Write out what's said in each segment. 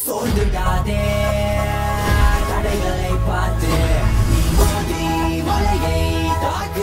சோர்ந்துடாதே தடைகளை பார்த்து நீ மோதி மலையை தாக்கு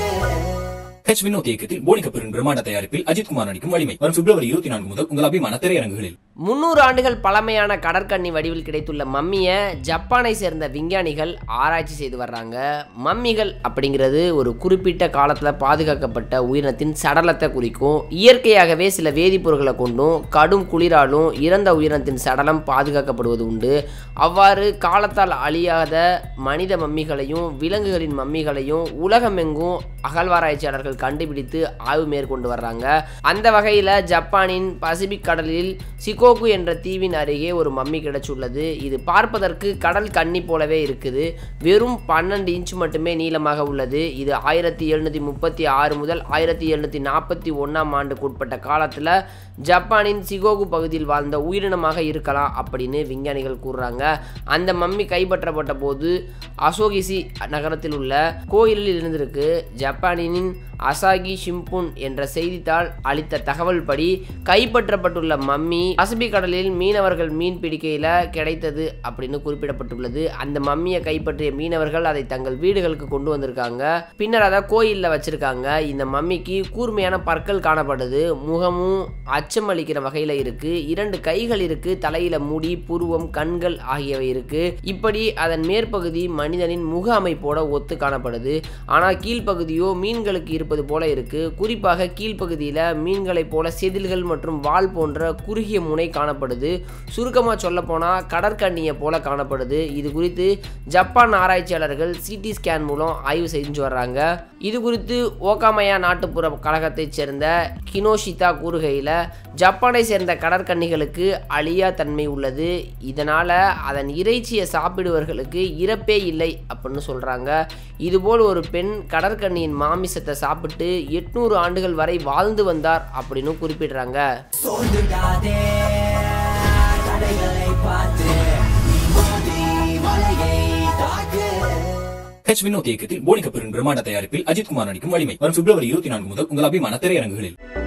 ஹெச் வினோத் இயக்கத்தில் போனி கபூரின் பிரம்மாண்ட தயாரிப்பில் அஜித் குமார் நடிக்கும் வலிமை வரும் பிப்ரவரி இருபத்தி நான்கு முதல் உங்கள் அபிமான திரையரங்குகளில் முன்னூறு ஆண்டுகள் பழமையான கடற்கன்னி வடிவில் கிடைத்துள்ள மம்மியை ஜப்பானை சேர்ந்த விஞ்ஞானிகள் ஆராய்ச்சி செய்து வர்றாங்க மம்மிகள் அப்படிங்கிறது ஒரு குறிப்பிட்ட காலத்தில் பாதுகாக்கப்பட்ட உயிரினத்தின் சடலத்தை குறிக்கும் இயற்கையாகவே சில வேதிப்பொருட்களை கொண்டும் கடும் குளிராலும் இறந்த உயிரினத்தின் சடலம் பாதுகாக்கப்படுவது உண்டு அவ்வாறு காலத்தால் அழியாத மனித மம்மிகளையும் விலங்குகளின் மம்மிகளையும் உலகமெங்கும் அகழ்வாராய்ச்சியாளர்கள் கண்டுபிடித்து ஆய்வு மேற்கொண்டு வர்றாங்க அந்த வகையில் ஜப்பானின் பசிபிக் கடலில் சிகோகு என்ற தீவின் அருகே ஒரு மம்மி கிடைச்சுள்ளது இது பார்ப்பதற்கு கடல் கன்னி போலவே இருக்குது வெறும் பன்னெண்டு இன்ச் மட்டுமே நீளமாக உள்ளது இது ஆயிரத்தி எழுநூற்றி முப்பத்தி ஆறு முதல் ஆயிரத்தி எழுநூற்றி நாற்பத்தி ஒன்றாம் ஆண்டுக்கு உட்பட்ட காலத்தில் ஜப்பானின் சிகோகு பகுதியில் வாழ்ந்த உயிரினமாக இருக்கலாம் அப்படின்னு விஞ்ஞானிகள் கூறுறாங்க அந்த மம்மி கைப்பற்றப்பட்ட போது அசோகிசி நகரத்தில் உள்ள கோயிலில் இருந்திருக்கு ஜப்பானின் அசாகி ஷிம்புன் என்ற செய்தித்தாள் அளித்த தகவல் படி கைப்பற்றப்பட்டுள்ள மம்மி பசிபிக் கடலில் மீனவர்கள் மீன் பிடிக்கையில் கிடைத்தது அப்படின்னு குறிப்பிடப்பட்டுள்ளது அந்த மம்மியை கைப்பற்றிய மீனவர்கள் அதை தங்கள் வீடுகளுக்கு கொண்டு வந்திருக்காங்க பின்னர் அதை கோயிலில் வச்சிருக்காங்க இந்த மம்மிக்கு கூர்மையான பற்கள் காணப்படுது முகமும் அச்சம் அளிக்கிற வகையில் இருக்கு இரண்டு கைகள் இருக்கு தலையில முடி புருவம் கண்கள் ஆகியவை இருக்கு இப்படி அதன் மேற்பகுதி மனிதனின் முக அமைப்போட ஒத்து காணப்படுது ஆனால் கீழ்ப்பகுதியோ மீன்களுக்கு இருப்பது போல இருக்கு குறிப்பாக கீழ்ப்பகுதியில் மீன்களைப் போல செதில்கள் மற்றும் வால் போன்ற குறுகிய முனை காணப்படுது சுருக்கமாக சொல்லப்போனால் கடற்கண்ணியை போல காணப்படுது இது குறித்து ஜப்பான் ஆராய்ச்சியாளர்கள் சிடி ஸ்கேன் மூலம் ஆய்வு செஞ்சு வர்றாங்க இது குறித்து ஓகாமயா நாட்டுப்புற கழகத்தைச் சேர்ந்த கினோஷிதா கூறுகையில் ஜப்பானை சேர்ந்த கடற்கன்னிகளுக்கு அழியா தன்மை உள்ளது இதனால் அதன் இறைச்சியை சாப்பிடுவர்களுக்கு இறப்பே இல்லை அப்படின்னு சொல்கிறாங்க இதுபோல் ஒரு பெண் கடற்கன்னியின் மாமிசத்தை சாப்பிட்டு எட்நூறு ஆண்டுகள் வரை வாழ்ந்து வந்தார் அப்படின்னு குறிப்பிடுறாங்க சோர்ந்துடாதே தடைகளை பார்த்து நீ மோதி மலையை தாக்கு ஹெச் வினோத் இயக்கத்தில் போனி கபூரின் பிரம்மாண்ட தயாரிப்பில் அஜித் குமார் நடிக்கும் வலிமை வரும் பிப்ரவரி இருபத்தி நான்கு முதல் உங்கள் அபிமான திரையரங்குகளில்